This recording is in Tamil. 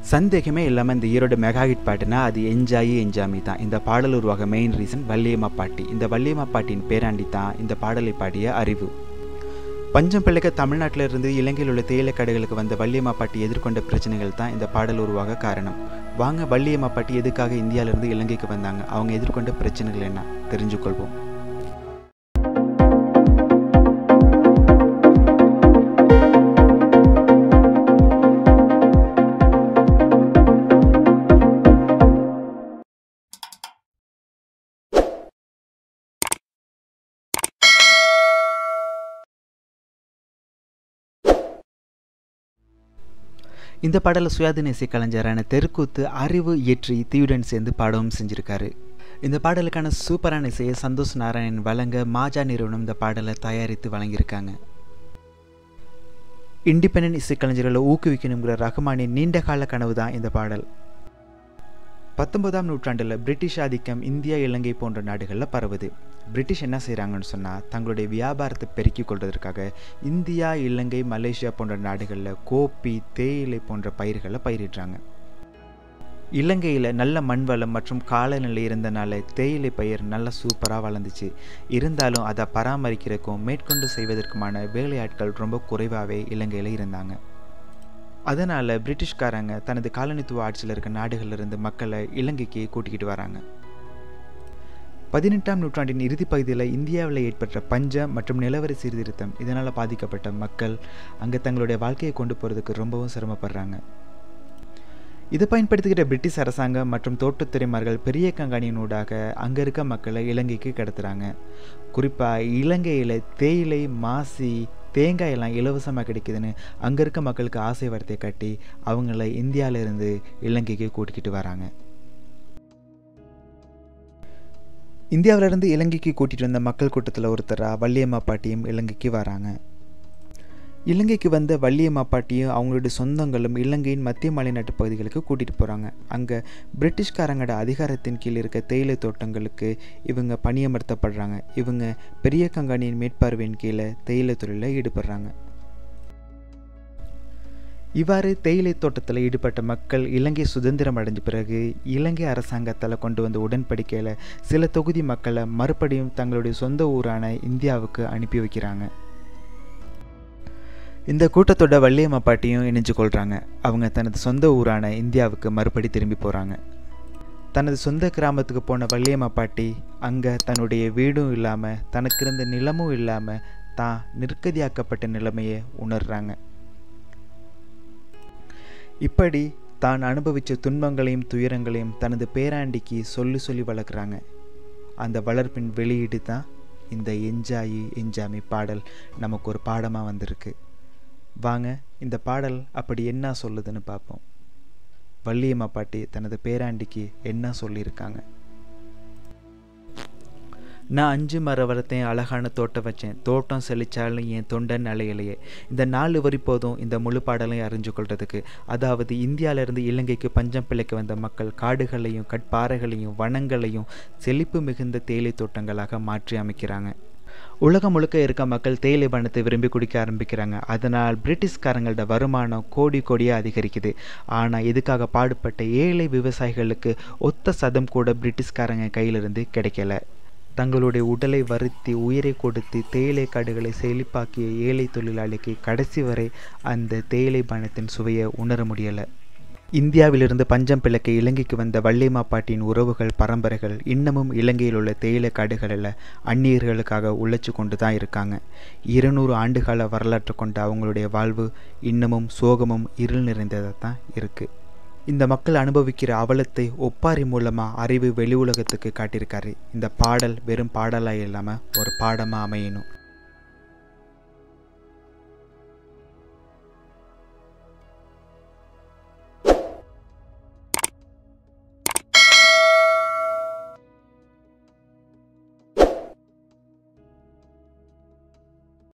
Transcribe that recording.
சந்தேகமே இல்லாமல் இந்த ஈரோடு மெகா ஹிட் பாட்டுனா அது என்ஜாயி என்ஜாமி தான் இந்த பாடல் உருவாக மெயின் ரீசன் வள்ளியம்மா பாட்டி இந்த வள்ளியம்மா பாட்டியின் பேராண்டி தான் இந்த பாடலை பாடிய அறிவு பஞ்சம் பிள்ளைக்க தமிழ்நாட்டில் இருந்து இலங்கையில் உள்ள தேயிலை கடைகளுக்கு வந்த வள்ளியம்மா பாட்டி எதிர்கொண்ட பிரச்சனைகள் தான் இந்த பாடல் உருவாக காரணம் வாங்க வள்ளியம்மா பாட்டி எதுக்காக இந்தியாவிலிருந்து இலங்கைக்கு வந்தாங்க அவங்க எதிர்கொண்ட பிரச்சனைகள் என்ன தெரிஞ்சுக்கொள்வோம் இந்த பாடலை சுயாதீன இசை கலைஞரான தெருக்கூத்து அறிவு இயற்றி தீயுடன் சேர்ந்து பாடவும் செஞ்சிருக்காரு இந்த பாடலுக்கான சூப்பரான இசையை சந்தோஷ் நாராயணன் வழங்க மாஜா நிறுவனம் இந்த பாடலை தயாரித்து வழங்கியிருக்காங்க இண்டிபெண்ட் இசைக்கலைஞர்களை ஊக்குவிக்கணுங்கிற ரஹ்மானின் நீண்ட கால கனவு தான் இந்த பாடல் பத்தொன்பதாம் நூற்றாண்டில் பிரிட்டிஷ் ஆதிக்கம் இந்தியா இலங்கை போன்ற நாடுகளில் பரவுது பிரிட்டிஷ் என்ன செய்கிறாங்கன்னு சொன்னால் தங்களுடைய வியாபாரத்தை பெருக்கிக் கொள்வதற்காக இந்தியா இலங்கை மலேசியா போன்ற நாடுகளில் கோப்பி தேயிலை போன்ற பயிர்களை பயிரிடுறாங்க இலங்கையில் நல்ல மண் வளம் மற்றும் காலநிலை இருந்தனால தேயிலை பயிர் நல்லா சூப்பராக வளர்ந்துச்சு இருந்தாலும் அதை பராமரிக்கிறதுக்கும் மேற்கொண்டு செய்வதற்குமான வேலையாட்கள் ரொம்ப குறைவாகவே இலங்கையில் இருந்தாங்க அதனால் பிரிட்டிஷ்காரங்க தனது காலனித்துவ ஆட்சியில் இருக்க நாடுகளிலிருந்து மக்களை இலங்கைக்கு கூட்டிக்கிட்டு வராங்க பதினெட்டாம் நூற்றாண்டின் இறுதி பகுதியில் இந்தியாவில் ஏற்பட்ட பஞ்சம் மற்றும் நிலவரி சீர்திருத்தம் இதனால் பாதிக்கப்பட்ட மக்கள் அங்கே தங்களுடைய வாழ்க்கையை கொண்டு போகிறதுக்கு ரொம்பவும் சிரமப்படுறாங்க இதை பயன்படுத்திக்கிட்ட பிரிட்டிஷ் அரசாங்கம் மற்றும் தோட்டத்துறைமார்கள் பெரிய கங்காணியினூடாக அங்கே இருக்க மக்களை இலங்கைக்கு கடத்துகிறாங்க குறிப்பாக இலங்கையில் தேயிலை மாசி தேங்காய் எல்லாம் இலவசமாக கிடைக்குதுன்னு அங்கே இருக்க மக்களுக்கு ஆசை வார்த்தையை கட்டி அவங்கள இந்தியாவிலிருந்து இலங்கைக்கு கூட்டிக்கிட்டு வராங்க இந்தியாவிலிருந்து இலங்கைக்கு கூட்டிகிட்டு வந்த மக்கள் கூட்டத்தில் ஒருத்தராக வள்ளியம்மா பாட்டியும் இலங்கைக்கு வராங்க இலங்கைக்கு வந்த வள்ளியம்மா பாட்டியும் அவங்களுடைய சொந்தங்களும் இலங்கையின் மத்திய மலைநாட்டு பகுதிகளுக்கு கூட்டிகிட்டு போகிறாங்க அங்கே பிரிட்டிஷ்காரங்களோட அதிகாரத்தின் கீழ் இருக்க தேயிலை தோட்டங்களுக்கு இவங்க பணியமர்த்தப்படுறாங்க இவங்க பெரிய கங்காணியின் மேற்பார்வையின் கீழே தேயிலை தொழிலில் ஈடுபடுறாங்க இவ்வாறு தேயிலை தோட்டத்தில் ஈடுபட்ட மக்கள் இலங்கை சுதந்திரம் அடைஞ்ச பிறகு இலங்கை அரசாங்கத்தால் கொண்டு வந்த உடன்படிக்கையில் சில தொகுதி மக்களை மறுபடியும் தங்களுடைய சொந்த ஊரான இந்தியாவுக்கு அனுப்பி வைக்கிறாங்க இந்த கூட்டத்தோட வள்ளியம்மா பாட்டியும் இணைஞ்சு கொள்கிறாங்க அவங்க தனது சொந்த ஊரான இந்தியாவுக்கு மறுபடி திரும்பி போகிறாங்க தனது சொந்த கிராமத்துக்கு போன வள்ளியம்மா பாட்டி அங்கே தன்னுடைய வீடும் இல்லாமல் தனக்கு இருந்த நிலமும் இல்லாமல் தான் நிற்கதியாக்கப்பட்ட நிலைமையை உணர்றாங்க இப்படி தான் அனுபவித்த துன்பங்களையும் துயரங்களையும் தனது பேராண்டிக்கு சொல்லி சொல்லி வளர்க்குறாங்க அந்த வளர்ப்பின் வெளியீடு தான் இந்த என்ஜாயி என்ஜாமி பாடல் நமக்கு ஒரு பாடமாக வந்திருக்கு வாங்க இந்த பாடல் அப்படி என்ன சொல்லுதுன்னு பார்ப்போம் வள்ளியம்மா பாட்டி தனது பேராண்டிக்கு என்ன சொல்லியிருக்காங்க நான் அஞ்சு மர வளர்த்தேன் அழகான தோட்டம் வச்சேன் தோட்டம் செழிச்சாலும் என் தொண்டன் அலையிலையே இந்த நாலு வரி போதும் இந்த முழு பாடலையும் அறிஞ்சு கொள்றதுக்கு அதாவது இந்தியாவிலிருந்து இலங்கைக்கு பஞ்சம் பிழைக்க வந்த மக்கள் காடுகளையும் கட்பாறைகளையும் வனங்களையும் செழிப்பு மிகுந்த தேயிலை தோட்டங்களாக மாற்றி அமைக்கிறாங்க உலகம் முழுக்க இருக்க மக்கள் தேயிலை பணத்தை விரும்பி குடிக்க ஆரம்பிக்கிறாங்க அதனால் பிரிட்டிஷ்காரங்களோட வருமானம் கோடி கோடியாக அதிகரிக்குது ஆனால் இதுக்காக பாடுபட்ட ஏழை விவசாயிகளுக்கு ஒத்த சதம் கூட பிரிட்டிஷ்காரங்க கையிலிருந்து கிடைக்கல தங்களுடைய உடலை வருத்தி உயிரை கொடுத்து தேயிலை காடுகளை செழிப்பாக்கிய ஏழை தொழிலாளிக்கு கடைசி வரை அந்த தேயிலை பணத்தின் சுவையை உணர முடியலை இந்தியாவிலிருந்து பஞ்சம் பிழைக்க இலங்கைக்கு வந்த வள்ளிமா பாட்டியின் உறவுகள் பரம்பரைகள் இன்னமும் இலங்கையில் உள்ள தேயிலை காடுகளில் அந்நியர்களுக்காக உழைச்சி கொண்டு தான் இருக்காங்க இருநூறு ஆண்டுகால வரலாற்று கொண்ட அவங்களுடைய வாழ்வு இன்னமும் சோகமும் இருள் நிறைந்ததாக தான் இருக்குது இந்த மக்கள் அனுபவிக்கிற அவலத்தை ஒப்பாரி மூலமாக அறிவு வெளி உலகத்துக்கு காட்டியிருக்காரு இந்த பாடல் வெறும் பாடலாக இல்லாமல் ஒரு பாடமாக அமையணும்